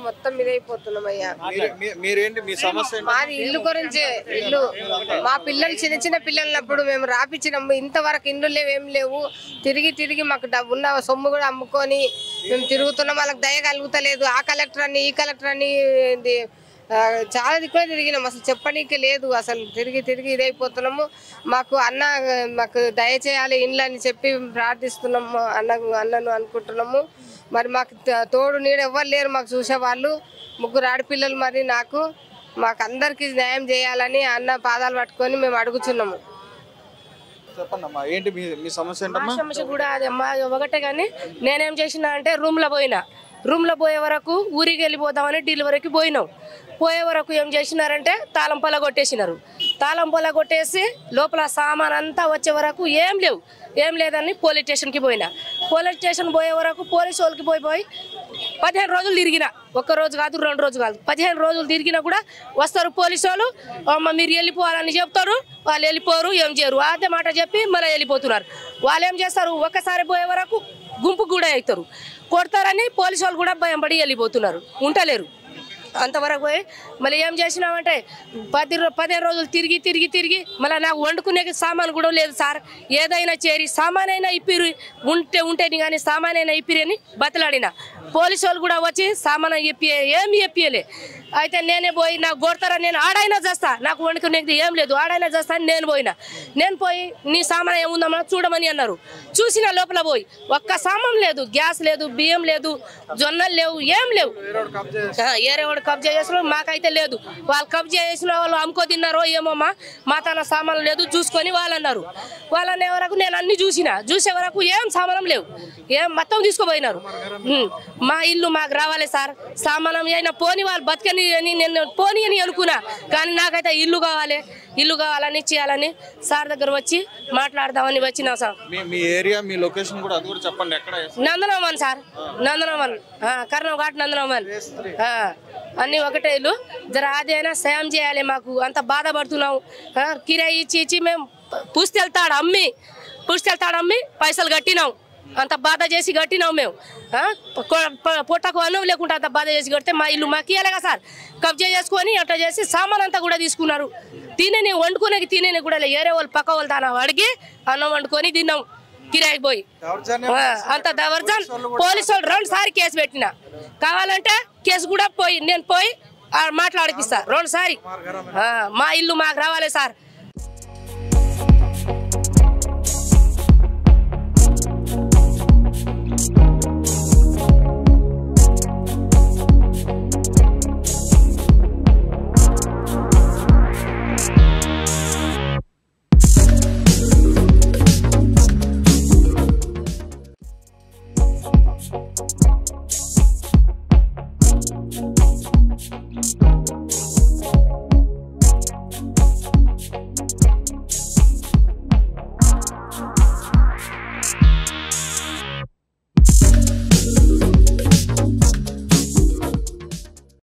మొత్తం ఇదైపోతున్నాం అయ్యా మీరు- మీ- మీరేంటి మీ సమస్య ఏంటి? మాది ఇల్లు గురించే ఇల్లు మా పిల్లలు చిన్న చిన్న పిల్లలప్పుడు మేము రాపించినాము ఇంతవరకు ఇల్లు లేవు ఏం లేవు తిరిగి తిరిగి మాకు డబ్బు ఉన్న సొమ్ము కూడా అమ్ముకొని మేము తిరుగుతున్నాం వాళ్ళకి దయ కలుగుతలేదు ఆ కలెక్టర్ అని ఈ కలెక్టర్ అని ఇది, ఆ, చాలా దిక్కులే తిరిగినాం అసలు చెప్పనీకే లేదు అసలు తిరిగి తిరిగి ఇదైపోతున్నాము మాకు అన్న మాకు దయచేయాలి ఇండ్లు అని చెప్పి ప్రార్థిస్తున్నాము అన్నకు అన్నను అనుకుంటున్నాము మరి మాకు త- తోడు నీడు ఎవ్వరు లేరు మాకు చూసేవాళ్ళు ముగ్గురు ఆడపిల్లలు మరి నాకు మాకు అందరికీ న్యాయం చేయాలని అన్న పాదాలు పట్టుకొని మేము అడుగుతున్నాము చెప్పండి అమ్మా ఏంటి మీ మీ సమస్య ఏంటమ్మా సమస్య కూడా అది అమ్మా ఒకటే కానీ నేనేం చేసిన అంటే రూమ్లో పోయినా రూమ్లో పోయే వరకు ఊరికి వెళ్ళిపోదామని డెలివరీకి పోయినాం పోయే వరకు ఏం చేసినారంటే తాళం పొల కొట్టేసినారు తాళం పొల కొట్టేసి లోపల సామాన్ అంతా వచ్చే వరకు ఏం లేవు ఏం లేదని పోలీస్ స్టేషన్కి పోయినా పోలీస్ స్టేషన్ పోయే వరకు పోలీసు వాళ్ళకి పోయి పోయి పదిహేను రోజులు తిరిగిన ఒక్క రోజు కాదు రెండు రోజులు కాదు పదిహేను రోజులు తిరిగినా కూడా వస్తారు పోలీసు వాళ్ళు అమ్మ మీరు వెళ్ళిపోవాలని చెప్తారు వాళ్ళు వెళ్ళిపోరు ఏం చేయరు అదే మాట చెప్పి మళ్ళీ వెళ్ళిపోతున్నారు వాళ్ళు ఏం చేస్తారు ఒక్కసారి పోయే వరకు గుంపు కూడా అవుతారు కొడతారని పోలీసు వాళ్ళు కూడా భయం పడి వెళ్ళిపోతున్నారు ఉంటలేరు అంతవరకు పోయి మళ్ళీ ఏం చేసినామంటే పది రో- పదిహేను రోజులు తిరిగి తిరిగి తిరిగి మళ్ళీ నాకు వండుకునే సామాన్ కూడా లేదు సార్ ఏదైనా చేరి సామాన్ అయినా ఇప్పిరు ఉంటే ఉంటే కానీ సామాన్ అయినా ఇప్పిరి అని బతలాడిన పోలీసు వాళ్ళు కూడా వచ్చి సామాన్ ఇప్పి ఏమి ఇప్పియలే అయితే నేనే పోయి నాకు కొడతారా నేను ఆడైనా చేస్తా నాకు వండుకునేది ఏం లేదు ఆడైనా చేస్తా అని నేను పోయినా నేను పోయి నీ సామాన్ ఏముందమ్మా చూడమని అన్నారు చూసిన లోపల పోయి ఒక్క సామాన్ లేదు గ్యాస్ లేదు బియ్యం లేదు జొన్నలు లేవు ఏం లేవు ఆ, ఏరే వాడు కబ్జా చేసిన మాకైతే లేదు వాళ్ళు కబ్జా చేసిన వాళ్ళు అమ్ముకో తిన్నారో ఏమోమ్మా మా తన సామాన్లు లేదు చూసుకొని వాళ్ళు అన్నారు వాళ్ళు అనే వరకు నేను అన్ని చూసిన చూసే వరకు ఏం సామానం లేవు ఏం మొత్తం తీసుకుపోయినారు ఉమ్, మా ఇల్లు మాకు రావాలి సార్ సామానం అయినా పోని వాళ్ళు బతకని అని నేను పోని అని అనుకున్నా కానీ నాకైతే ఇల్లు కావాలి ఇల్లు కావాలని చేయాలని సార్ దగ్గర వచ్చి మాట్లాడదామని వచ్చినా సార్ మీ మీ ఏరియా మీ లొకేషన్ కూడా అది కూడా చెప్పండి ఎక్కడ నందనవన్ సార్ నందనవన్ ఆ, కర్ణం ఘాట్ నందనవన్ ఆ, అన్ని ఒకటే ఇల్లు జర అదైనా సాయం చేయాలి మాకు అంత బాధపడుతున్నాం ఆ, కిరాయి ఇచ్చి ఇచ్చి మేము పుస్తెళ్తాడు అమ్మి పుస్తెళ్తాడు అమ్మి పైసలు కట్టినాం అంత బాధ చేసి కట్టినాం మేము ఆ, కొ- పొ- పొట్టకు అన్నం లేకుండా అంత బాధ చేసి కడితే మా ఇల్లు మాకు ఇవ్వలేగా సార్ కబ్జా చేసుకొని అట్లా చేసి సామాన్ అంతా కూడా తీసుకున్నారు తినేని వండుకునేకి తినేని కూడా లే. ఏరే వాళ్ళు పక్క వాళ్ళు తాను అడిగి అన్నం వండుకొని తిన్నాం కిరాయికి పోయి దౌర్జన్యం ఆ, అంత దవర్జన్ పోలీసు వాళ్ళు రెండు సారి కేసు పెట్టిన కావాలంటే కేసు కూడా పోయి నేను పోయి ఆ, మాట్లాడిపిస్తా రెండు సారి ఆ, మా ఇల్లు మాకు రావాలి సార్